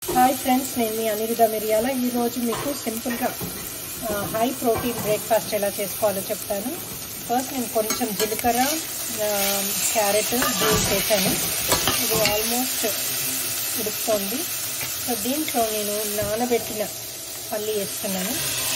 hi friends నేను మీ అనిరుధ మిరియాల ఈరోజు మీకు సింపుల్గా హై ప్రోటీన్ బ్రేక్ఫాస్ట్ ఎలా చేసుకోవాలో చెప్తాను ఫస్ట్ నేను కొంచెం జీలకర్ర క్యారెట్ బీన్స్ వేసాను ఇది ఆల్మోస్ట్ ఉడుకుతోంది సో దీంట్లో నేను నానబెట్టిన పల్లి వేస్తున్నాను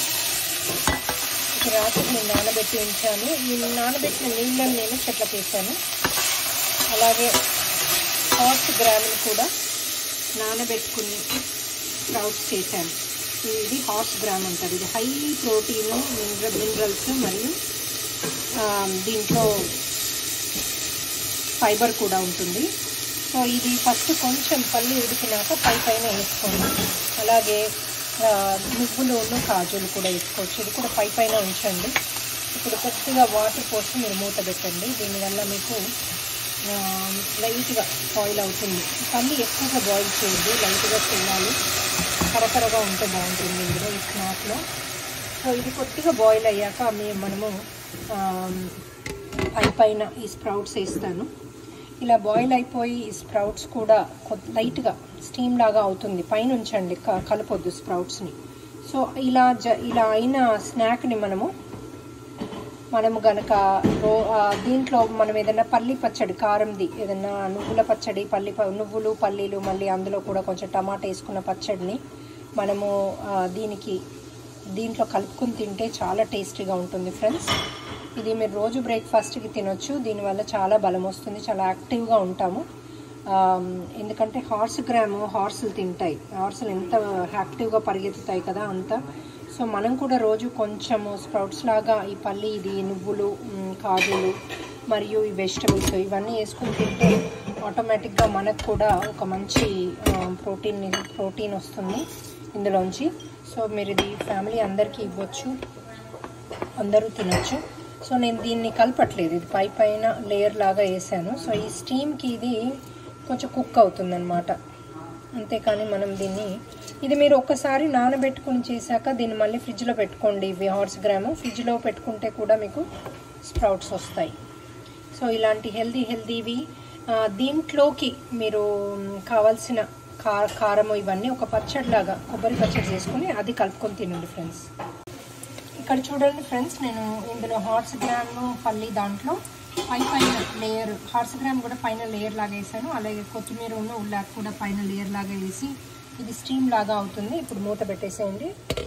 ఇది రాత్రి నేను నానబెట్టి ఉంచాను ఈ నానబెట్టిన నీళ్ళని నేను చెట్లకు వేసాను అలాగే హాట్ గ్రాములు కూడా నానబెట్టుకుని స్ప్రౌట్స్ చేశాను ఇది హార్స్ గ్రామ్ అంటారు ఇది హై ప్రోటీన్ మినరల్ మినరల్స్ మరియు దీంట్లో ఫైబర్ కూడా ఉంటుంది సో ఇది ఫస్ట్ కొంచెం పల్లి ఉడికినాక పై పైన వేసుకోండి అలాగే నువ్వులు కాజులు కూడా వేసుకోవచ్చు ఇది కూడా పై పైన ఉంచండి ఇప్పుడు కొద్దిగా వాటర్ పోసి మీరు మూత పెట్టండి దీనివల్ల మీకు లైట్గా బాయిల్ అవుతుంది పల్లి ఎక్కువగా బాయిల్ చేయద్దు లైట్గా చేయాలి కరకరగా ఉంటే బాగుంటుంది ఇందులో ఈ స్నాక్లో సో ఇది కొద్దిగా బాయిల్ అయ్యాక మేము మనము పై పైన ఈ స్ప్రౌట్స్ వేస్తాను ఇలా బాయిల్ అయిపోయి ఈ స్ప్రౌట్స్ కూడా లైట్గా స్టీమ్ లాగా అవుతుంది పైన ఉంచండి కలపొద్దు స్ప్రౌట్స్ని సో ఇలా జ ఇలా అయిన స్నాక్ని మనము మనము గనక రో దీంట్లో మనం ఏదైనా పల్లి పచ్చడి కారంది ఏదైనా నువ్వుల పచ్చడి పల్లి నువ్వులు పల్లీలు మళ్ళీ అందులో కూడా కొంచెం టమాటా వేసుకున్న పచ్చడిని మనము దీనికి దీంట్లో కలుపుకుని తింటే చాలా టేస్టీగా ఉంటుంది ఫ్రెండ్స్ ఇది మీరు రోజు బ్రేక్ఫాస్ట్కి తినొచ్చు దీనివల్ల చాలా బలం వస్తుంది చాలా యాక్టివ్గా ఉంటాము ఎందుకంటే హార్స్ గ్రాము హార్సులు తింటాయి హార్సులు ఎంత యాక్టివ్గా పరిగెత్తుతాయి కదా అంత సో మనం కూడా రోజు కొంచెము స్ప్రౌట్స్ లాగా ఈ పల్లి ఇది నువ్వులు కాజులు మరియు ఈ వెజిటబుల్స్ ఇవన్నీ వేసుకుని తింటే ఆటోమేటిక్గా మనకు కూడా ఒక మంచి ప్రోటీన్ ప్రోటీన్ వస్తుంది ఇందులోంచి సో మీరు ఇది ఫ్యామిలీ అందరికీ ఇవ్వచ్చు అందరూ తినొచ్చు సో నేను దీన్ని కలపట్లేదు ఇది పై పైన లేయర్ లాగా వేసాను సో ఈ స్టీమ్కి ఇది కొంచెం కుక్ అవుతుందన్నమాట అంతేకాని మనం దీన్ని ఇది మీరు ఒక్కసారి నానబెట్టుకుని చేశాక దీన్ని మళ్ళీ ఫ్రిడ్జ్లో పెట్టుకోండి ఇవి హార్స్ గ్రాము ఫ్రిడ్జ్లో పెట్టుకుంటే కూడా మీకు స్ప్రౌట్స్ వస్తాయి సో ఇలాంటి హెల్దీ హెల్దీవి దీంట్లోకి మీరు కావాల్సిన కా కారము ఇవన్నీ ఒక పచ్చడిలాగా కొబ్బరి పచ్చడి చేసుకుని అది కలుపుకొని తినండి ఫ్రెండ్స్ ఇక్కడ చూడండి ఫ్రెండ్స్ నేను ఇందులో హార్స్ గ్రామ్ పల్లి దాంట్లో పై పైన లేయర్ హార్స్ గ్రామ్ కూడా పైన లేయర్ లాగా వేసాను అలాగే కొత్తిమీర ఉన్న ఉల్లాక్ కూడా పైన లేయర్ లాగా వేసి ఇది స్టీమ్ లాగా అవుతుంది ఇప్పుడు మూత పెట్టేసేయండి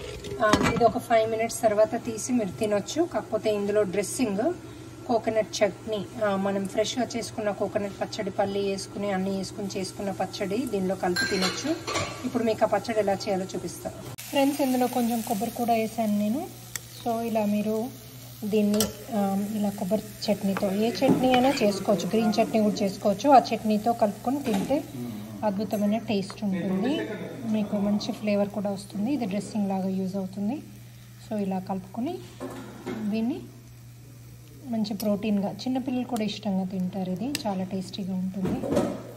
ఇది ఒక ఫైవ్ మినిట్స్ తర్వాత తీసి మీరు తినొచ్చు కాకపోతే ఇందులో డ్రెస్సింగ్ కోకోనట్ చట్నీ మనం ఫ్రెష్గా చేసుకున్న కోకోనట్ పచ్చడి పల్లి వేసుకుని అన్నీ వేసుకుని చేసుకున్న పచ్చడి దీనిలో కలిపి తినొచ్చు ఇప్పుడు మీకు ఆ పచ్చడి ఎలా చేయాలో చూపిస్తాను ఫ్రెండ్స్ ఇందులో కొంచెం కొబ్బరి కూడా వేసాను నేను సో ఇలా మీరు దీన్ని ఇలా కొబ్బరి చట్నీతో ఏ చట్నీ అయినా చేసుకోవచ్చు గ్రీన్ చట్నీ కూడా చేసుకోవచ్చు ఆ చట్నీతో కలుపుకొని తింటే అద్భుతమైన టేస్ట్ ఉంటుంది మీకు మంచి ఫ్లేవర్ కూడా వస్తుంది ఇది డ్రెస్సింగ్ లాగా యూజ్ అవుతుంది సో ఇలా కలుపుకొని దీన్ని మంచి ప్రోటీన్గా చిన్నపిల్లలు కూడా ఇష్టంగా తింటారు ఇది చాలా టేస్టీగా ఉంటుంది